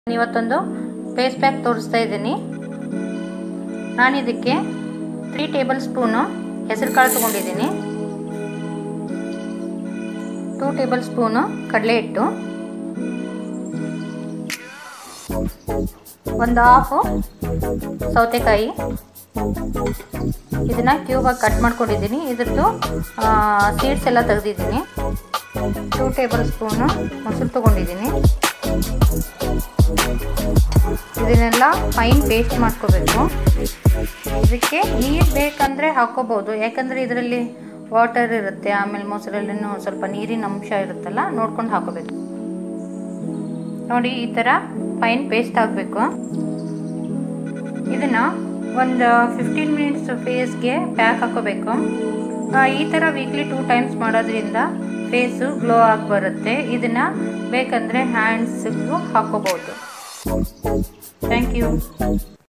ಇವತ್ತೊಂದು face pack ತೋರಿಸ್ತಾ ಇದ್ದೀನಿ ನಾನು ಇದಕ್ಕೆ ತ್ರೀ ಟೇಬಲ್ ಸ್ಪೂನು ಹೆಸರು ಕಾಳು ತೊಗೊಂಡಿದ್ದೀನಿ ಟೂ ಟೇಬಲ್ ಸ್ಪೂನು ಕಡಲೆ ಹಿಟ್ಟು ಒಂದು ಹಾಫು ಸೌತೆಕಾಯಿ ಇದನ್ನು ಕ್ಯೂಬಾಗಿ ಕಟ್ ಮಾಡ್ಕೊಂಡಿದ್ದೀನಿ ಇದ್ರದ್ದು ಸೀಡ್ಸ್ ಎಲ್ಲ ತೆಗೆದಿದ್ದೀನಿ ಟೂ ಟೇಬಲ್ ಸ್ಪೂನು ಮೊಸರು ತೊಗೊಂಡಿದ್ದೀನಿ ಇದನ್ನೆಲ್ಲ ಫೈನ್ ಪೇಸ್ಟ್ ಮಾಡ್ಕೋಬೇಕು ಇದಕ್ಕೆ ನೀರು ಬೇಕಂದರೆ ಹಾಕೋಬೋದು ಯಾಕಂದರೆ ಇದರಲ್ಲಿ ವಾಟರ್ ಇರುತ್ತೆ ಆಮೇಲೆ ಮೊಸರಲ್ಲಿನೂ ಸ್ವಲ್ಪ ನೀರಿನ ಅಂಶ ಇರುತ್ತಲ್ಲ ನೋಡ್ಕೊಂಡು ಹಾಕೋಬೇಕು ನೋಡಿ ಈ ಥರ ಫೈನ್ ಪೇಸ್ಟ್ ಆಗಬೇಕು ಇದನ್ನು ಒಂದು ಫಿಫ್ಟೀನ್ ಮಿನಿಟ್ಸ್ ಫೇಸ್ಗೆ ಪ್ಯಾಕ್ ಹಾಕೋಬೇಕು ಈ ಥರ ವೀಕ್ಲಿ ಟೂ ಟೈಮ್ಸ್ ಮಾಡೋದ್ರಿಂದ ಫೇಸು ಗ್ಲೋ ಆಗಿ ಬರುತ್ತೆ ಇದನ್ನು ಬೇಕಂದರೆ ಹ್ಯಾಂಡ್ಸ್ಗೂ ಹಾಕೋಬೋದು ಥ್ಯಾಂಕ್ ಯು